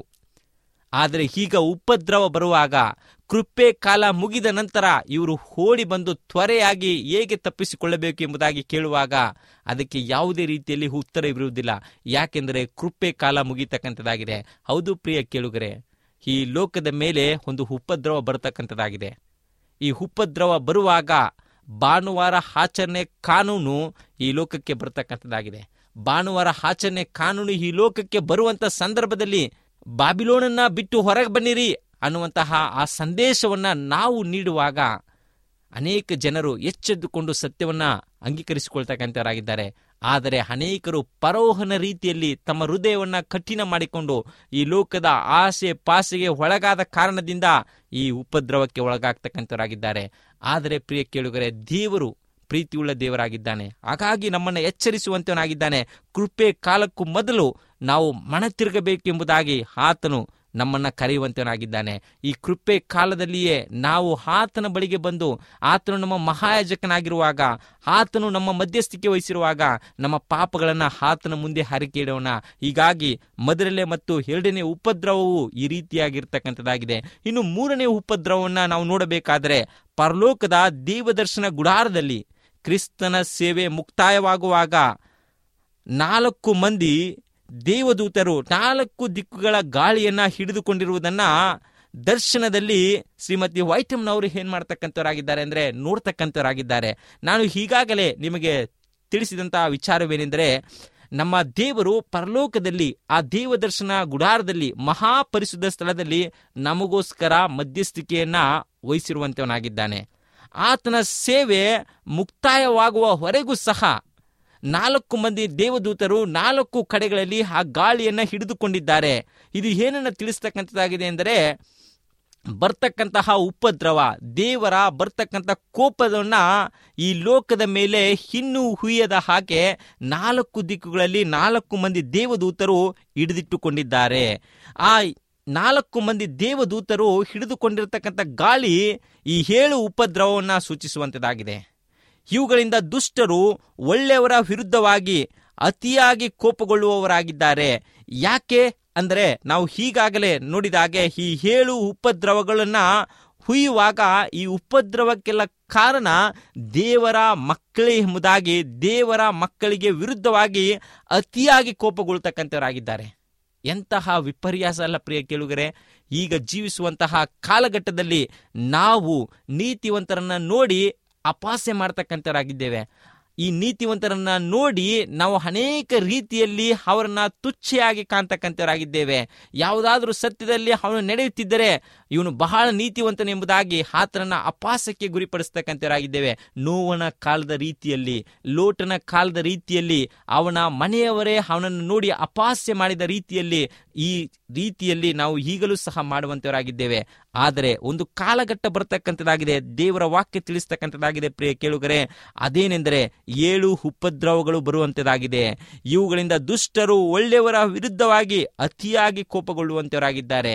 ಆದರೆ ಈಗ ಉಪದ್ರವ ಬರುವಾಗ ಕೃಪೆ ಕಾಲ ಮುಗಿದ ನಂತರ ಇವರು ಓಡಿ ಬಂದು ತ್ವರೆಯಾಗಿ ಹೇಗೆ ತಪ್ಪಿಸಿಕೊಳ್ಳಬೇಕು ಎಂಬುದಾಗಿ ಕೇಳುವಾಗ ಅದಕ್ಕೆ ಯಾವುದೇ ರೀತಿಯಲ್ಲಿ ಉತ್ತರವಿರುವುದಿಲ್ಲ ಯಾಕೆಂದರೆ ಕೃಪೆ ಕಾಲ ಮುಗಿತಕ್ಕಂಥದ್ದಾಗಿದೆ ಹೌದು ಪ್ರಿಯ ಕೇಳುಗರೆ ಈ ಲೋಕದ ಮೇಲೆ ಒಂದು ಉಪದ್ರವ ಬರತಕ್ಕಂಥದ್ದಾಗಿದೆ ಈ ಉಪದ್ರವ ಬರುವಾಗ ಭಾನುವಾರ ಆಚರಣೆ ಕಾನೂನು ಈ ಲೋಕಕ್ಕೆ ಬರತಕ್ಕಂಥದ್ದಾಗಿದೆ ಭಾನುವಾರ ಆಚರಣೆ ಕಾನೂನು ಈ ಲೋಕಕ್ಕೆ ಬರುವಂತ ಸಂದರ್ಭದಲ್ಲಿ ಬಾಬಿಲೋನನ್ನ ಬಿಟ್ಟು ಹೊರಗೆ ಬನ್ನಿರಿ ಅನ್ನುವಂತಹ ಆ ಸಂದೇಶವನ್ನ ನಾವು ನೀಡುವಾಗ ಅನೇಕ ಜನರು ಎಚ್ಚೆದ್ದುಕೊಂಡು ಸತ್ಯವನ್ನ ಅಂಗೀಕರಿಸಿಕೊಳ್ತಕ್ಕಂಥವರಾಗಿದ್ದಾರೆ ಆದರೆ ಅನೇಕರು ಪರೋಹನ ರೀತಿಯಲ್ಲಿ ತಮ್ಮ ಹೃದಯವನ್ನ ಕಠಿಣ ಮಾಡಿಕೊಂಡು ಈ ಲೋಕದ ಆಸೆ ಪಾಸೆಗೆ ಒಳಗಾದ ಕಾರಣದಿಂದ ಈ ಉಪದ್ರವಕ್ಕೆ ಒಳಗಾಗ್ತಕ್ಕಂಥವರಾಗಿದ್ದಾರೆ ಆದರೆ ಪ್ರಿಯ ಕೇಳುಗರೆ ದೇವರು ಪ್ರೀತಿಯುಳ್ಳ ದೇವರಾಗಿದ್ದಾನೆ ಹಾಗಾಗಿ ನಮ್ಮನ್ನು ಎಚ್ಚರಿಸುವಂತವನಾಗಿದ್ದಾನೆ ಕೃಪೆ ಕಾಲಕ್ಕೂ ಮೊದಲು ನಾವು ಮನ ತಿರುಗಬೇಕೆಂಬುದಾಗಿ ಆತನು ನಮ್ಮನ್ನ ಕರೆಯುವಂತವನಾಗಿದ್ದಾನೆ ಈ ಕೃಪೆ ಕಾಲದಲ್ಲಿಯೇ ನಾವು ಆತನ ಬಳಿಗೆ ಬಂದು ಆತನು ನಮ್ಮ ಮಹಾಯಾಜಕನಾಗಿರುವಾಗ ಆತನು ನಮ್ಮ ಮಧ್ಯಸ್ಥಿಕೆ ವಹಿಸಿರುವಾಗ ನಮ್ಮ ಪಾಪಗಳನ್ನ ಆತನ ಮುಂದೆ ಹರಿಕೆ ಇಡೋಣ ಹೀಗಾಗಿ ಮೊದಲನೇ ಮತ್ತು ಎರಡನೇ ಉಪದ್ರವವು ಈ ರೀತಿಯಾಗಿರ್ತಕ್ಕಂಥದ್ದಾಗಿದೆ ಇನ್ನು ಮೂರನೇ ಉಪದ್ರವವನ್ನ ನಾವು ನೋಡಬೇಕಾದರೆ ಪರಲೋಕದ ದೇವದರ್ಶನ ಗುಡಾರದಲ್ಲಿ ಕ್ರಿಸ್ತನ ಸೇವೆ ಮುಕ್ತಾಯವಾಗುವಾಗ ನಾಲ್ಕು ಮಂದಿ ದೇವದೂತರು ನಾಲ್ಕು ದಿಕ್ಕುಗಳ ಗಾಳಿಯನ್ನ ಹಿಡಿದುಕೊಂಡಿರುವುದನ್ನ ದರ್ಶನದಲ್ಲಿ ಶ್ರೀಮತಿ ವೈಟಮ್ನವರು ಏನ್ ಮಾಡ್ತಕ್ಕಂಥವರಾಗಿದ್ದಾರೆ ಅಂದ್ರೆ ನೋಡ್ತಕ್ಕಂಥವರಾಗಿದ್ದಾರೆ ನಾನು ಈಗಾಗಲೇ ನಿಮಗೆ ತಿಳಿಸಿದಂತಹ ವಿಚಾರವೇನೆಂದರೆ ನಮ್ಮ ದೇವರು ಪರಲೋಕದಲ್ಲಿ ಆ ದೇವದರ್ಶನ ಗುಡಾರದಲ್ಲಿ ಮಹಾಪರಿಶುದ್ಧ ಸ್ಥಳದಲ್ಲಿ ನಮಗೋಸ್ಕರ ಮಧ್ಯಸ್ಥಿಕೆಯನ್ನ ವಹಿಸಿರುವಂತವನಾಗಿದ್ದಾನೆ ಆತನ ಸೇವೆ ಮುಕ್ತಾಯವಾಗುವವರೆಗೂ ಸಹ ನಾಲ್ಕು ಮಂದಿ ದೇವದೂತರು ನಾಲ್ಕು ಕಡೆಗಳಲ್ಲಿ ಆ ಗಾಳಿಯನ್ನ ಹಿಡಿದುಕೊಂಡಿದ್ದಾರೆ ಇದು ಏನನ್ನ ತಿಳಿಸ್ತಕ್ಕಂಥದ್ದಾಗಿದೆ ಎಂದರೆ ಬರ್ತಕ್ಕಂತಹ ಉಪದ್ರವ ದೇವರ ಬರ್ತಕ್ಕಂಥ ಕೋಪದನ್ನ ಈ ಲೋಕದ ಮೇಲೆ ಇನ್ನೂ ಹುಯ್ಯದ ಹಾಗೆ ನಾಲ್ಕು ದಿಕ್ಕುಗಳಲ್ಲಿ ನಾಲ್ಕು ಮಂದಿ ದೇವದೂತರು ಹಿಡಿದಿಟ್ಟುಕೊಂಡಿದ್ದಾರೆ ಆ ನಾಲ್ಕು ಮಂದಿ ದೇವದೂತರು ಹಿಡಿದುಕೊಂಡಿರತಕ್ಕಂಥ ಗಾಳಿ ಈ ಏಳು ಉಪದ್ರವವನ್ನು ಸೂಚಿಸುವಂಥದ್ದಾಗಿದೆ ಇವುಗಳಿಂದ ದುಷ್ಟರು ಒಳ್ಳೆಯವರ ವಿರುದ್ಧವಾಗಿ ಅತಿಯಾಗಿ ಕೋಪಗೊಳ್ಳುವವರಾಗಿದ್ದಾರೆ ಯಾಕೆ ಅಂದರೆ ನಾವು ಈಗಾಗಲೇ ನೋಡಿದ ಹಾಗೆ ಈ ಏಳು ಉಪದ್ರವಗಳನ್ನ ಹುಯ್ಯುವಾಗ ಈ ಉಪದ್ರವಕ್ಕೆಲ್ಲ ಕಾರಣ ದೇವರ ಮಕ್ಕಳೇ ಎಂಬುದಾಗಿ ದೇವರ ಮಕ್ಕಳಿಗೆ ವಿರುದ್ಧವಾಗಿ ಅತಿಯಾಗಿ ಕೋಪಗೊಳ್ತಕ್ಕಂಥವರಾಗಿದ್ದಾರೆ ಎಂತಹ ವಿಪರ್ಯಾಸ ಅಲ್ಲ ಪ್ರಿಯ ಕೇಳುಗರೆ ಈಗ ಜೀವಿಸುವಂತಹ ಕಾಲಘಟ್ಟದಲ್ಲಿ ನಾವು ನೀತಿವಂತರನ್ನ ನೋಡಿ ಅಪಾಸ್ಯ ಮಾಡ್ತಕ್ಕಂಥವರಾಗಿದ್ದೇವೆ ಈ ನೀತಿವಂತರನ್ನ ನೋಡಿ ನಾವು ಅನೇಕ ರೀತಿಯಲ್ಲಿ ಅವರನ್ನ ತುಚ್ಛೆಯಾಗಿ ಕಾಣ್ತಕ್ಕಂಥವರಾಗಿದ್ದೇವೆ ಯಾವುದಾದ್ರೂ ಸತ್ಯದಲ್ಲಿ ಅವನು ನಡೆಯುತ್ತಿದ್ದರೆ ಇವನು ಬಹಳ ನೀತಿವಂತನೆಂಬುದಾಗಿ ಆತನನ್ನ ಅಪಾಸಕ್ಕೆ ಗುರಿಪಡಿಸ್ತಕ್ಕಂಥವರಾಗಿದ್ದೇವೆ ನೋವನ ಕಾಲದ ರೀತಿಯಲ್ಲಿ ಲೋಟನ ಕಾಲದ ರೀತಿಯಲ್ಲಿ ಅವನ ಮನೆಯವರೇ ಅವನನ್ನು ನೋಡಿ ಅಪಾಸ್ಯ ಮಾಡಿದ ರೀತಿಯಲ್ಲಿ ಈ ರೀತಿಯಲ್ಲಿ ನಾವು ಈಗಲೂ ಸಹ ಮಾಡುವಂತವರಾಗಿದ್ದೇವೆ ಆದರೆ ಒಂದು ಕಾಲಘಟ್ಟ ಬರ್ತಕ್ಕಂಥದ್ದಾಗಿದೆ ದೇವರ ವಾಕ್ಯ ತಿಳಿಸ್ತಕ್ಕಂಥದ್ದಾಗಿದೆ ಪ್ರಿಯ ಕೇಳುಗರೆ ಅದೇನೆಂದರೆ ಏಳು ಉಪದ್ರವಗಳು ಬರುವಂತದಾಗಿದೆ ಇವುಗಳಿಂದ ದುಷ್ಟರು ಒಳ್ಳೆಯವರ ವಿರುದ್ಧವಾಗಿ ಅತಿಯಾಗಿ ಕೋಪಗೊಳ್ಳುವಂತವರಾಗಿದ್ದಾರೆ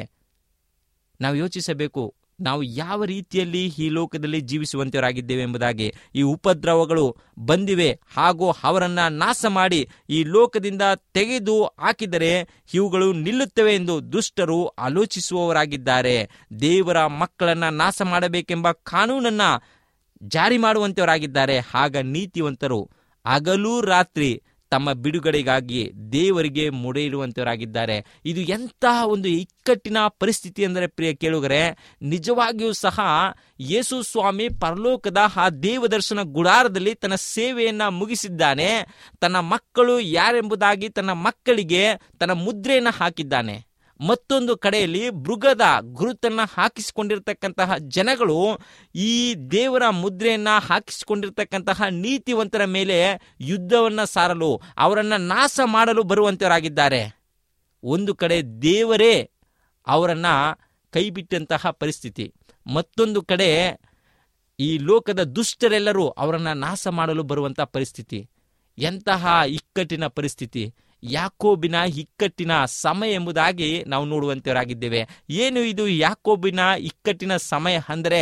ನಾವು ಯೋಚಿಸಬೇಕು ನಾವು ಯಾವ ರೀತಿಯಲ್ಲಿ ಈ ಲೋಕದಲ್ಲಿ ಜೀವಿಸುವಂತವರಾಗಿದ್ದೇವೆ ಎಂಬುದಾಗಿ ಈ ಉಪದ್ರವಗಳು ಬಂದಿವೆ ಹಾಗೂ ಅವರನ್ನ ನಾಶ ಮಾಡಿ ಈ ಲೋಕದಿಂದ ತೆಗೆದು ಹಾಕಿದರೆ ಇವುಗಳು ನಿಲ್ಲುತ್ತವೆ ಎಂದು ದುಷ್ಟರು ಆಲೋಚಿಸುವವರಾಗಿದ್ದಾರೆ ದೇವರ ಮಕ್ಕಳನ್ನ ನಾಶ ಮಾಡಬೇಕೆಂಬ ಕಾನೂನನ್ನ ಜಾರಿ ಮಾಡುವಂತವರಾಗಿದ್ದಾರೆ ಆಗ ನೀತಿವಂತರು ಹಗಲು ರಾತ್ರಿ ತಮ್ಮ ಬಿಡುಗಡೆಗಾಗಿ ದೇವರಿಗೆ ಮೊರೆ ಇಡುವಂತವರಾಗಿದ್ದಾರೆ ಇದು ಎಂತಹ ಒಂದು ಇಕ್ಕಟ್ಟಿನ ಪರಿಸ್ಥಿತಿ ಅಂದರೆ ಪ್ರಿಯ ಕೇಳುಗರೆ ನಿಜವಾಗಿಯೂ ಸಹ ಯೇಸು ಸ್ವಾಮಿ ಪರಲೋಕದ ಆ ದೇವದರ್ಶನ ಗುಡಾರದಲ್ಲಿ ತನ್ನ ಸೇವೆಯನ್ನ ಮುಗಿಸಿದ್ದಾನೆ ತನ್ನ ಮಕ್ಕಳು ಯಾರೆಂಬುದಾಗಿ ತನ್ನ ಮಕ್ಕಳಿಗೆ ತನ್ನ ಮುದ್ರೆಯನ್ನ ಹಾಕಿದ್ದಾನೆ ಮತ್ತೊಂದು ಕಡೆಯಲ್ಲಿ ಮೃಗದ ಗುರುತನ್ನ ಹಾಕಿಸಿಕೊಂಡಿರ್ತಕ್ಕಂತಹ ಜನಗಳು ಈ ದೇವರ ಮುದ್ರೆಯನ್ನ ಹಾಕಿಸಿಕೊಂಡಿರ್ತಕ್ಕಂತಹ ನೀತಿವಂತರ ಮೇಲೆ ಯುದ್ಧವನ್ನ ಸಾರಲು ಅವರನ್ನ ನಾಶ ಮಾಡಲು ಬರುವಂತವರಾಗಿದ್ದಾರೆ ಒಂದು ಕಡೆ ದೇವರೇ ಅವರನ್ನ ಕೈಬಿಟ್ಟಂತಹ ಪರಿಸ್ಥಿತಿ ಮತ್ತೊಂದು ಕಡೆ ಈ ಲೋಕದ ದುಷ್ಟರೆಲ್ಲರೂ ಅವರನ್ನ ನಾಶ ಮಾಡಲು ಬರುವಂತಹ ಪರಿಸ್ಥಿತಿ ಎಂತಹ ಇಕ್ಕಟ್ಟಿನ ಪರಿಸ್ಥಿತಿ ಯಾಕೋಬಿನ ಇಕ್ಕಟ್ಟಿನ ಸಮಯ ಎಂಬುದಾಗಿ ನಾವು ನೋಡುವಂತವರಾಗಿದ್ದೇವೆ ಏನು ಇದು ಯಾಕೋಬಿನ ಇಕ್ಕಟ್ಟಿನ ಸಮಯ ಅಂದರೆ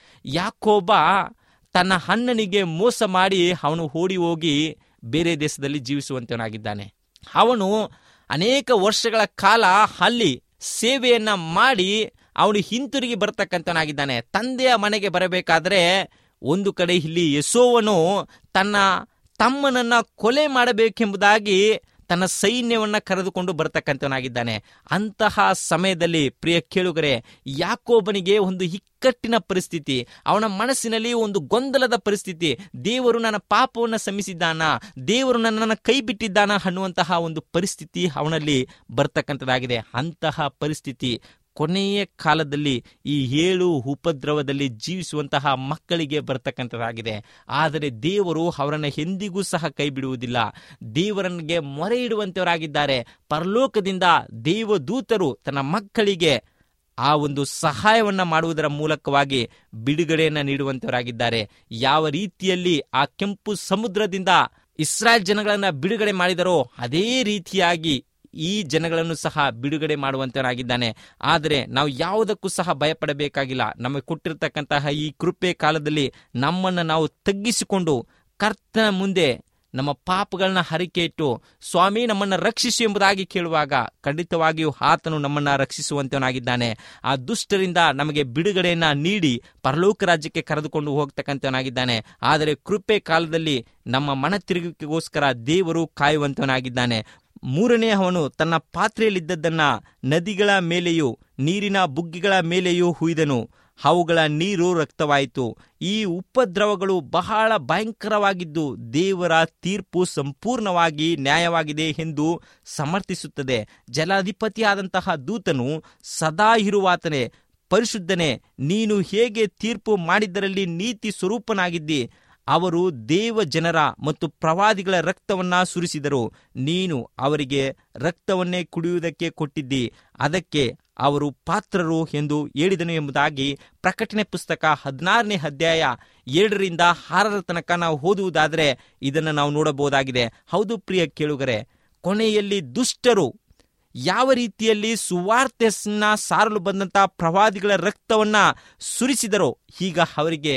ಯಾಕೋಬ ತನ್ನ ಅಣ್ಣನಿಗೆ ಮೋಸ ಮಾಡಿ ಅವನು ಓಡಿ ಹೋಗಿ ಬೇರೆ ದೇಶದಲ್ಲಿ ಜೀವಿಸುವಂತವನಾಗಿದ್ದಾನೆ ಅವನು ಅನೇಕ ವರ್ಷಗಳ ಕಾಲ ಅಲ್ಲಿ ಸೇವೆಯನ್ನ ಮಾಡಿ ಅವನು ಹಿಂತಿರುಗಿ ಬರ್ತಕ್ಕಂಥವನಾಗಿದ್ದಾನೆ ತಂದೆಯ ಮನೆಗೆ ಬರಬೇಕಾದ್ರೆ ಒಂದು ಕಡೆ ಇಲ್ಲಿ ಯಶೋವನು ತನ್ನ ತಮ್ಮನನ್ನ ಕೊಲೆ ಮಾಡಬೇಕೆಂಬುದಾಗಿ ತನ್ನ ಸೈನ್ಯವನ್ನ ಕರೆದುಕೊಂಡು ಬರ್ತಕ್ಕಂಥವನಾಗಿದ್ದಾನೆ ಅಂತಹ ಸಮಯದಲ್ಲಿ ಪ್ರಿಯ ಕೇಳುಗರೆ ಯಾಕೋಬನಿಗೆ ಒಂದು ಇಕ್ಕಟ್ಟಿನ ಪರಿಸ್ಥಿತಿ ಅವನ ಮನಸ್ಸಿನಲ್ಲಿ ಒಂದು ಗೊಂದಲದ ಪರಿಸ್ಥಿತಿ ದೇವರು ನನ್ನ ಪಾಪವನ್ನು ಸಮಿಸಿದ್ದಾನ ದೇವರು ನನ್ನನ್ನು ಕೈ ಬಿಟ್ಟಿದ್ದಾನ ಅನ್ನುವಂತಹ ಒಂದು ಪರಿಸ್ಥಿತಿ ಅವನಲ್ಲಿ ಬರ್ತಕ್ಕಂಥದ್ದಾಗಿದೆ ಅಂತಹ ಪರಿಸ್ಥಿತಿ ಕೊನೆಯ ಕಾಲದಲ್ಲಿ ಈ ಏಳು ಉಪದ್ರವದಲ್ಲಿ ಜೀವಿಸುವಂತಹ ಮಕ್ಕಳಿಗೆ ಬರ್ತಕ್ಕಂಥದ್ದಾಗಿದೆ ಆದರೆ ದೇವರು ಅವರನ್ನು ಎಂದಿಗೂ ಸಹ ಕೈ ಬಿಡುವುದಿಲ್ಲ ದೇವರನಿಗೆ ಮೊರೆ ಇಡುವಂತವರಾಗಿದ್ದಾರೆ ಪರಲೋಕದಿಂದ ದೇವದೂತರು ತನ್ನ ಮಕ್ಕಳಿಗೆ ಆ ಒಂದು ಸಹಾಯವನ್ನ ಮಾಡುವುದರ ಮೂಲಕವಾಗಿ ಬಿಡುಗಡೆಯನ್ನ ನೀಡುವಂತವರಾಗಿದ್ದಾರೆ ಯಾವ ರೀತಿಯಲ್ಲಿ ಆ ಕೆಂಪು ಸಮುದ್ರದಿಂದ ಇಸ್ರಾಯೇಲ್ ಜನಗಳನ್ನ ಬಿಡುಗಡೆ ಮಾಡಿದರೋ ಅದೇ ರೀತಿಯಾಗಿ ಈ ಜನಗಳನ್ನು ಸಹ ಬಿಡುಗಡೆ ಮಾಡುವಂತನಾಗಿದ್ದಾನೆ ಆದರೆ ನಾವು ಯಾವುದಕ್ಕೂ ಸಹ ಭಯಪಡಬೇಕಾಗಿಲ್ಲ ನಮಗೆ ಕೊಟ್ಟಿರ್ತಕ್ಕಂತಹ ಈ ಕೃಪೆ ಕಾಲದಲ್ಲಿ ನಮ್ಮನ್ನು ನಾವು ತಗ್ಗಿಸಿಕೊಂಡು ಕರ್ತನ ಮುಂದೆ ನಮ್ಮ ಪಾಪಗಳನ್ನ ಹರಿಕೆ ಇಟ್ಟು ಸ್ವಾಮಿ ನಮ್ಮನ್ನು ರಕ್ಷಿಸು ಎಂಬುದಾಗಿ ಕೇಳುವಾಗ ಖಂಡಿತವಾಗಿಯೂ ಆತನು ನಮ್ಮನ್ನ ರಕ್ಷಿಸುವಂತವನಾಗಿದ್ದಾನೆ ಆ ದುಷ್ಟರಿಂದ ನಮಗೆ ಬಿಡುಗಡೆಯನ್ನ ನೀಡಿ ಪರಲೋಕ ರಾಜ್ಯಕ್ಕೆ ಕರೆದುಕೊಂಡು ಹೋಗ್ತಕ್ಕಂಥವನಾಗಿದ್ದಾನೆ ಆದರೆ ಕೃಪೆ ಕಾಲದಲ್ಲಿ ನಮ್ಮ ಮನ ತಿರುಗಿಕೆಗೋಸ್ಕರ ದೇವರು ಕಾಯುವಂತವನಾಗಿದ್ದಾನೆ ಮೂರನೇ ಅವನು ತನ್ನ ಪಾತ್ರೆಯಲ್ಲಿದ್ದದ್ದನ್ನ ನದಿಗಳ ಮೇಲೆಯೂ ನೀರಿನ ಬುಗ್ಗಿಗಳ ಮೇಲೆಯೂ ಹುಯ್ದನು ಅವುಗಳ ನೀರು ರಕ್ತವಾಯಿತು ಈ ಉಪದ್ರವಗಳು ಬಹಳ ಭಯಂಕರವಾಗಿದ್ದು ದೇವರ ತೀರ್ಪು ಸಂಪೂರ್ಣವಾಗಿ ನ್ಯಾಯವಾಗಿದೆ ಎಂದು ಸಮರ್ಥಿಸುತ್ತದೆ ಜಲಾಧಿಪತಿಯಾದಂತಹ ದೂತನು ಸದಾ ಇರುವಾತನೇ ಪರಿಶುದ್ಧನೇ ನೀನು ಹೇಗೆ ತೀರ್ಪು ಮಾಡಿದ್ದರಲ್ಲಿ ನೀತಿ ಸ್ವರೂಪನಾಗಿದ್ದಿ ಅವರು ದೇವ ಜನರ ಮತ್ತು ಪ್ರವಾದಿಗಳ ರಕ್ತವನ್ನ ಸುರಿಸಿದರು ನೀನು ಅವರಿಗೆ ರಕ್ತವನ್ನೇ ಕುಡಿಯುವುದಕ್ಕೆ ಕೊಟ್ಟಿದ್ದಿ ಅದಕ್ಕೆ ಅವರು ಪಾತ್ರರು ಎಂದು ಹೇಳಿದನು ಎಂಬುದಾಗಿ ಪ್ರಕಟಣೆ ಪುಸ್ತಕ ಹದಿನಾರನೇ ಅಧ್ಯಾಯ ಏಳರಿಂದ ಆರರ ತನಕ ನಾವು ಓದುವುದಾದರೆ ಇದನ್ನು ನಾವು ನೋಡಬಹುದಾಗಿದೆ ಹೌದು ಪ್ರಿಯ ಕೇಳುಗರೆ ಕೊನೆಯಲ್ಲಿ ದುಷ್ಟರು ಯಾವ ರೀತಿಯಲ್ಲಿ ಸುವಾರ್ತೆಯನ್ನ ಸಾರಲು ಬಂದಂತಹ ಪ್ರವಾದಿಗಳ ರಕ್ತವನ್ನ ಸುರಿಸಿದರೋ ಈಗ ಅವರಿಗೆ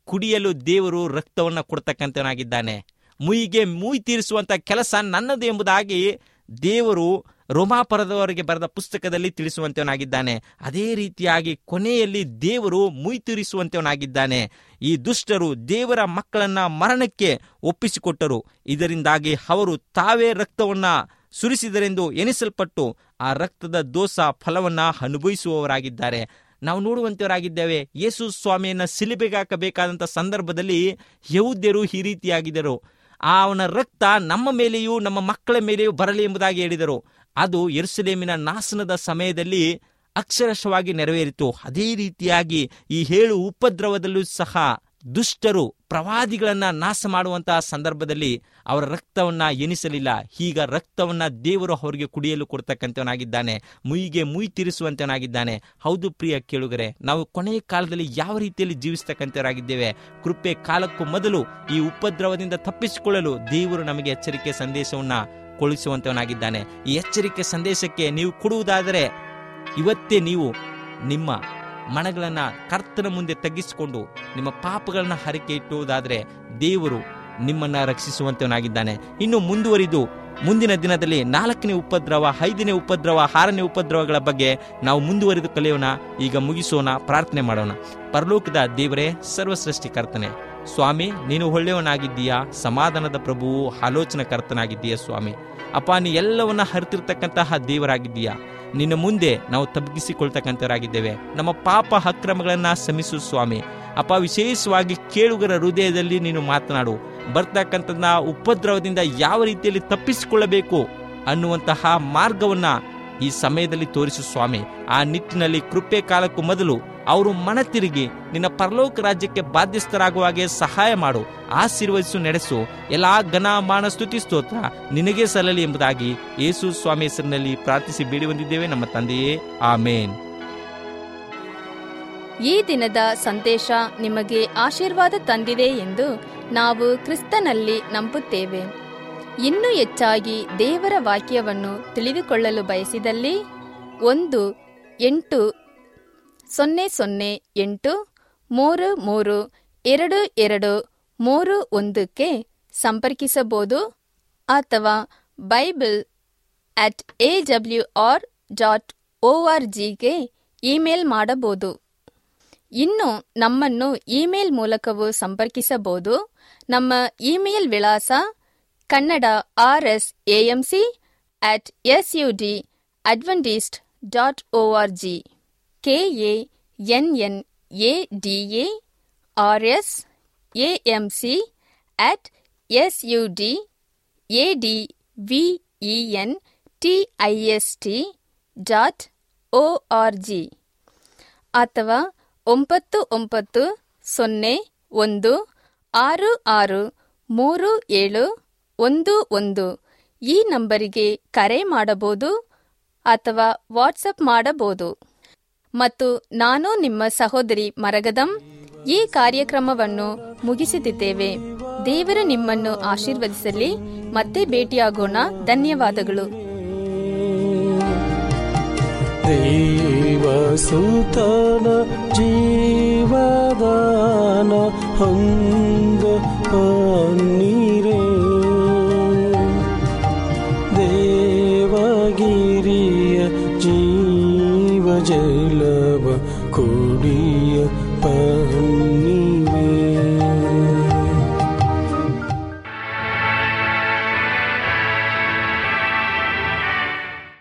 ಕುಡಿಯಲು ದೇವರು ರಕ್ತವನ್ನು ಕೊಡ್ತಕ್ಕಂಥವನಾಗಿದ್ದಾನೆ ಮುಯಿಗೆ ಮುಯಿ ತೀರಿಸುವಂತ ಕೆಲಸ ನನ್ನದು ಎಂಬುದಾಗಿ ದೇವರು ರೋಮಾಪರದವರಿಗೆ ಬರೆದ ಪುಸ್ತಕದಲ್ಲಿ ತಿಳಿಸುವಂತವನಾಗಿದ್ದಾನೆ ಅದೇ ರೀತಿಯಾಗಿ ಕೊನೆಯಲ್ಲಿ ದೇವರು ಮುಯಿ ತೀರಿಸುವಂತವನಾಗಿದ್ದಾನೆ ಈ ದುಷ್ಟರು ದೇವರ ಮಕ್ಕಳನ್ನ ಮರಣಕ್ಕೆ ಒಪ್ಪಿಸಿಕೊಟ್ಟರು ಇದರಿಂದಾಗಿ ಅವರು ತಾವೇ ರಕ್ತವನ್ನ ಸುರಿಸಿದರೆಂದು ಎನಿಸಲ್ಪಟ್ಟು ಆ ರಕ್ತದ ದೋಷ ಫಲವನ್ನ ಅನುಭವಿಸುವವರಾಗಿದ್ದಾರೆ ನಾವು ನೋಡುವಂತವರಾಗಿದ್ದೇವೆ ಯೇಸು ಸ್ವಾಮಿಯನ್ನ ಸಿಲಿಬೆಗೆ ಹಾಕಬೇಕಾದಂಥ ಸಂದರ್ಭದಲ್ಲಿ ಯಹೂದ್ಯರು ಈ ರೀತಿಯಾಗಿದ್ದರು ಆ ಅವನ ರಕ್ತ ನಮ್ಮ ಮೇಲೆಯೂ ನಮ್ಮ ಮಕ್ಕಳ ಮೇಲೆಯೂ ಬರಲಿ ಎಂಬುದಾಗಿ ಹೇಳಿದರು ಅದು ಎರುಸಲೇಮಿನ ನಾಶನದ ಸಮಯದಲ್ಲಿ ಅಕ್ಷರಶವಾಗಿ ನೆರವೇರಿತು ಅದೇ ರೀತಿಯಾಗಿ ಈ ಹೇಳು ಉಪದ್ರವದಲ್ಲೂ ಸಹ ದುಷ್ಟರು ಪ್ರವಾದಿಗಳನ್ನ ನಾಶ ಮಾಡುವಂತಹ ಸಂದರ್ಭದಲ್ಲಿ ಅವರ ರಕ್ತವನ್ನ ಎನಿಸಲಿಲ್ಲ ಈಗ ರಕ್ತವನ್ನ ದೇವರು ಅವರಿಗೆ ಕುಡಿಯಲು ಕೊಡ್ತಕ್ಕಂಥವನಾಗಿದ್ದಾನೆ ಮುಯಿಗೆ ಮುಯಿ ತೀರಿಸುವಂತವನಾಗಿದ್ದಾನೆ ಹೌದು ಪ್ರಿಯ ಕೇಳುಗರೆ ನಾವು ಕೊನೆಯ ಕಾಲದಲ್ಲಿ ಯಾವ ರೀತಿಯಲ್ಲಿ ಜೀವಿಸ್ತಕ್ಕಂಥವರಾಗಿದ್ದೇವೆ ಕೃಪೆ ಕಾಲಕ್ಕೂ ಮೊದಲು ಈ ಉಪದ್ರವದಿಂದ ತಪ್ಪಿಸಿಕೊಳ್ಳಲು ದೇವರು ನಮಗೆ ಎಚ್ಚರಿಕೆ ಸಂದೇಶವನ್ನ ಕಳುಹಿಸುವಂತವನಾಗಿದ್ದಾನೆ ಈ ಎಚ್ಚರಿಕೆ ಸಂದೇಶಕ್ಕೆ ನೀವು ಕೊಡುವುದಾದರೆ ಇವತ್ತೇ ನೀವು ನಿಮ್ಮ ಮನಗಳನ್ನ ಕರ್ತನ ಮುಂದೆ ತಗ್ಗಿಸಿಕೊಂಡು ನಿಮ್ಮ ಪಾಪಗಳನ್ನ ಹರಕೆ ಇಟ್ಟುವುದಾದರೆ ದೇವರು ನಿಮ್ಮನ್ನ ರಕ್ಷಿಸುವಂತವನಾಗಿದ್ದಾನೆ ಇನ್ನು ಮುಂದುವರಿದು ಮುಂದಿನ ದಿನದಲ್ಲಿ ನಾಲ್ಕನೇ ಉಪದ್ರವ ಐದನೇ ಉಪದ್ರವ ಆರನೇ ಉಪದ್ರವಗಳ ಬಗ್ಗೆ ನಾವು ಮುಂದುವರಿದು ಕಲಿಯೋಣ ಈಗ ಮುಗಿಸೋಣ ಪ್ರಾರ್ಥನೆ ಮಾಡೋಣ ಪರಲೋಕದ ದೇವರೇ ಸರ್ವಸೃಷ್ಟಿಕರ್ತನೆ ಸ್ವಾಮಿ ನೀನು ಒಳ್ಳೆಯವನಾಗಿದ್ದೀಯಾ ಸಮಾಧಾನದ ಪ್ರಭುವು ಆಲೋಚನಕರ್ತನಾಗಿದ್ದೀಯ ಸ್ವಾಮಿ ಅಪ್ಪ ನೀ ಎಲ್ಲವನ್ನ ಹರಿತಿರ್ತಕ್ಕಂತಹ ದೇವರಾಗಿದ್ದೀಯಾ ನಿನ್ನ ಮುಂದೆ ನಾವು ತಗ್ಗಿಸಿಕೊಳ್ತಕ್ಕಂಥವರಾಗಿದ್ದೇವೆ ನಮ್ಮ ಪಾಪ ಅಕ್ರಮಗಳನ್ನ ಶ್ರಮಿಸು ಸ್ವಾಮಿ ಅಪ್ಪ ವಿಶೇಷವಾಗಿ ಕೇಳುಗರ ಹೃದಯದಲ್ಲಿ ನೀನು ಮಾತನಾಡು ಬರ್ತಕ್ಕಂಥ ಉಪದ್ರವದಿಂದ ಯಾವ ರೀತಿಯಲ್ಲಿ ತಪ್ಪಿಸಿಕೊಳ್ಳಬೇಕು ಅನ್ನುವಂತಹ ಮಾರ್ಗವನ್ನ ಈ ಸಮಯದಲ್ಲಿ ತೋರಿಸು ಸ್ವಾಮಿ ಆ ನಿಟ್ಟಿನಲ್ಲಿ ಕೃಪೆ ಕಾಲಕ್ಕೂ ಮೊದಲು ಅವರು ಮನ ತಿರುಗಿ ನಿನ್ನ ಪರಲೋಕ ರಾಜ್ಯಕ್ಕೆ ಬಾಧ್ಯಸ್ಥರಾಗುವ ಹಾಗೆ ಸಹಾಯ ಮಾಡು ಆಶೀರ್ವದಿಸು ನಡೆಸು ಎಲ್ಲಾ ಘನ ಮಾನ ಸ್ತುತಿ ಸ್ತೋತ್ರ ನಿನಗೆ ಸಲ್ಲಲಿ ಎಂಬುದಾಗಿ ಯೇಸು ಸ್ವಾಮಿ ಹೆಸರಿನಲ್ಲಿ ಪ್ರಾರ್ಥಿಸಿ ಬೇಡಿ ಬಂದಿದ್ದೇವೆ ನಮ್ಮ ತಂದೆಯೇ ಆಮೇನ್ ಈ ದಿನದ ಸಂದೇಶ ನಿಮಗೆ ಆಶೀರ್ವಾದ ತಂದಿದೆ ಎಂದು ನಾವು ಕ್ರಿಸ್ತನಲ್ಲಿ ನಂಬುತ್ತೇವೆ ಇನ್ನೂ ಹೆಚ್ಚಾಗಿ ದೇವರ ವಾಕ್ಯವನ್ನು ತಿಳಿದುಕೊಳ್ಳಲು ಬಯಸಿದಲ್ಲಿ ಒಂದು ಎಂಟು ಸೊನ್ನೆ ಸೊನ್ನೆ ಎಂಟು ಮೂರು ಮೂರು ಎರಡು ಎರಡು ಮೂರು ಒಂದಕ್ಕೆ ಸಂಪರ್ಕಿಸಬಹುದು ಅಥವಾ bible at A W R dot O R ಜಿಗೆ ಇಮೇಲ್ ಮಾಡಬಹುದು ಇನ್ನು ನಮ್ಮನ್ನು ಇಮೇಲ್ ಮೂಲಕವೂ ಸಂಪರ್ಕಿಸಬಹುದು ನಮ್ಮ ಇಮೇಲ್ ವಿಳಾಸ Kannada R S AMC at S U D Adventist dot O R G K A N N A D A R S AM C at S U D A D V E N T I S T dot O R G ಅಥವಾ ಒಂಬತ್ತು ಒಂಬತ್ತು ಸೊನ್ನೆ ಒಂದು ಆರು ಆರು ಮೂರು ಏಳು ಒಂದು ಒಂದು ಈ ನಂಬರಿಗೆ ಕರೆ ಮಾಡಬಹುದು ಅಥವಾ ವಾಟ್ಸಪ್ ಮಾಡಬಹುದು ಮತ್ತು ನಾನು ನಿಮ್ಮ ಸಹೋದರಿ ಮರಗದಂ ಈ ಕಾರ್ಯಕ್ರಮವನ್ನು ಮುಗಿಸುತ್ತಿದ್ದೇವೆ ದೇವರು ನಿಮ್ಮನ್ನು ಆಶೀರ್ವದಿಸಲಿ ಮತ್ತೆ ಭೇಟಿಯಾಗೋಣ ಧನ್ಯವಾದಗಳು ದೇವಸುತನ ಜೀವದಾನ ಹೊಂದ ಅನ್ನಿರೇ ದೇವಗಿರಿಯ ಜೀವ ಜಲವ ಕುಡಿಯ ಪನ್ನ